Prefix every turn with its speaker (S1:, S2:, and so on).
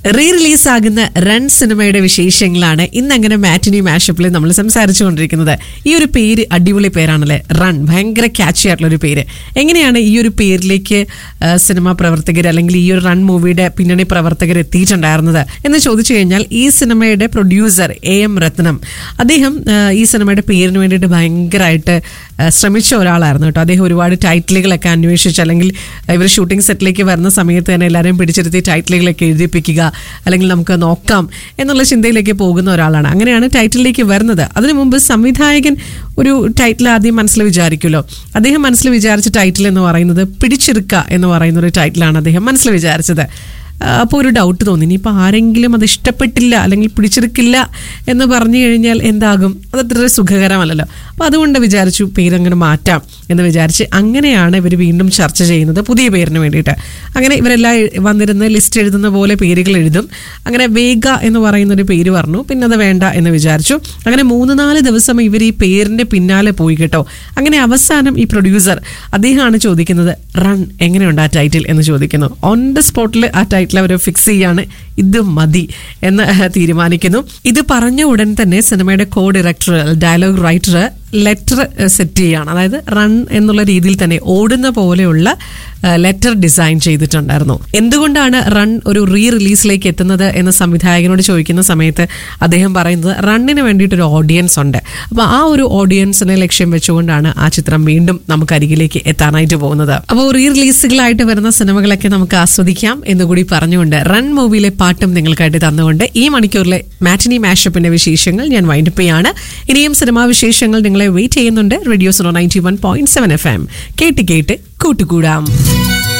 S1: re release ആകുന്ന run സിനിമയുടെ വിശേഷങ്ങളാണ് ഇന്ന് അങ്ങനെ മാറ്റിനി മാഷപ്പിൽ നമ്മൾ സംസാരിച്ചുകൊണ്ടിരിക്കുന്നത് ഈ ഒരു പേര് അടിപൊളി പേരാണല്ലേ റൺ ഭയങ്കര ക്യാച്ചി ആയിട്ടുള്ള ഒരു പേര് എങ്ങനെയാണ് ഈ ഒരു പേരിലേക്ക് ആ, സിനിമാ പ്രവർത്തകർ അല്ലെങ്കിൽ ഈ ഒരു റൺ മൂവിയുടെ പിന്നണി പ്രവർത്തകർ എത്തിയിട്ടുണ്ടായിരുന്നത് എന്ന് ചോദിച്ചു കഴിഞ്ഞാൽ ഈ സിനിമയുടെ പ്രൊഡ്യൂസർ എ എം രത്നം അദ്ദേഹം ആ, ഈ സിനിമയുടെ പേരിന് വേണ്ടിയിട്ട് ഭയങ്കരമായിട്ട് ആ, ശ്രമിച്ച ഒരാളായിരുന്നു കേട്ടോ അദ്ദേഹം ഒരുപാട് ടൈറ്റിലുകളൊക്കെ അന്വേഷിച്ച് അല്ലെങ്കിൽ ഇവർ ഷൂട്ടിംഗ് സെറ്റിലേക്ക് വരുന്ന സമയത്ത് തന്നെ എല്ലാവരെയും പിടിച്ചിരുത്തി ടൈറ്റിലുകളൊക്കെ എഴുതിപ്പിക്കുക അല്ലെങ്കിൽ നമുക്ക് നോക്കാം എന്നുള്ള ചിന്തയിലേക്ക് പോകുന്ന ഒരാളാണ് അങ്ങനെയാണ് ടൈറ്റിലേക്ക് വരുന്നത് അതിനു മുമ്പ് സംവിധായകൻ ഒരു ടൈറ്റിൽ ആദ്യം മനസ്സിൽ വിചാരിക്കുമല്ലോ അദ്ദേഹം മനസ്സിൽ വിചാരിച്ച ടൈറ്റിൽ എന്ന് പറയുന്നത് പിടിച്ചെടുക്കുക എന്ന് പറയുന്ന ഒരു ടൈറ്റിലാണ് അദ്ദേഹം മനസ്സിൽ വിചാരിച്ചത് അപ്പോൾ ഒരു ഡൗട്ട് തോന്നി ഇനിയിപ്പോൾ ആരെങ്കിലും അത് ഇഷ്ടപ്പെട്ടില്ല അല്ലെങ്കിൽ പിടിച്ചെടുക്കില്ല എന്ന് പറഞ്ഞു കഴിഞ്ഞാൽ എന്താകും അത് അത്ര സുഖകരമല്ലല്ലോ അപ്പോൾ അതുകൊണ്ട് വിചാരിച്ചു പേരങ്ങനെ മാറ്റാം എന്ന് വിചാരിച്ച് അങ്ങനെയാണ് ഇവർ വീണ്ടും ചർച്ച ചെയ്യുന്നത് പുതിയ പേരിന് വേണ്ടിയിട്ട് അങ്ങനെ ഇവരെല്ലാം എ- വന്നിരുന്ന് ലിസ്റ്റ് എഴുതുന്ന പോലെ പേരുകൾ എഴുതും അങ്ങനെ വേഗ എന്ന് പറയുന്ന ഒരു പേര് പറഞ്ഞു പിന്നെ അത് വേണ്ട എന്ന് വിചാരിച്ചു അങ്ങനെ മൂന്ന് നാല് ദിവസം ഇവർ ഈ പേരിന്റെ പിന്നാലെ പോയി കേട്ടോ അങ്ങനെ അവസാനം ഈ പ്രൊഡ്യൂസർ അദ്ദേഹമാണ് ചോദിക്കുന്നത് റൺ എങ്ങനെയുണ്ട് ആ ടൈറ്റിൽ എന്ന് ചോദിക്കുന്നു ഓൺ ദ സ്പോട്ടിൽ ആ ടൈറ്റിൽ അവർ ഫിക്സ് ചെയ്യാണ് ഇത് മതി എന്ന് തീരുമാനിക്കുന്നു ഇത് പറഞ്ഞ ഉടൻ തന്നെ സിനിമയുടെ co director dialogue writer letter set ചെയ്യാണ് അതായത് റൺ എന്നുള്ള രീതിയിൽ തന്നെ ഓടുന്ന പോലെയുള്ള ലെറ്റർ ഡിസൈൻ ചെയ്തിട്ടുണ്ടായിരുന്നു എന്തുകൊണ്ടാണ് റൺ ഒരു റീ റിലീസിലേക്ക് എത്തുന്നത് എന്ന് സംവിധായകനോട് ചോദിക്കുന്ന സമയത്ത് അദ്ദേഹം പറയുന്നത് റണ്ണിന് വേണ്ടിയിട്ട് ഒരു ഓഡിയൻസ് ഉണ്ട് അപ്പോൾ ആ ഒരു ഓഡിയൻസിനെ ലക്ഷ്യം വെച്ചുകൊണ്ടാണ് ആ ചിത്രം വീണ്ടും നമുക്ക് അരികിലേക്ക് എത്താനായിട്ട് പോകുന്നത് അപ്പോൾ റീ റിലീസുകളായിട്ട് വരുന്ന സിനിമകളൊക്കെ നമുക്ക് ആസ്വദിക്കാം എന്നുകൂടി പറഞ്ഞുകൊണ്ട് റൺ മൂവിയിലെ പാട്ടും നിങ്ങൾക്കായിട്ട് തന്നുകൊണ്ട് ഈ മണിക്കൂറിലെ മാറ്റിനി മാഷപ്പിന്റെ വിശേഷങ്ങൾ ഞാൻ വൈൻഡപ്പ് ചെയ്യാണ് ഇനിയും സിനിമാ വിശേഷങ്ങൾ നിങ്ങളെ വെയിറ്റ് ചെയ്യുന്നുണ്ട് റേഡിയോ സോണോ ninety one point seven F M കേട്ട് കേട്ട് കൂട്ടുകൂടാം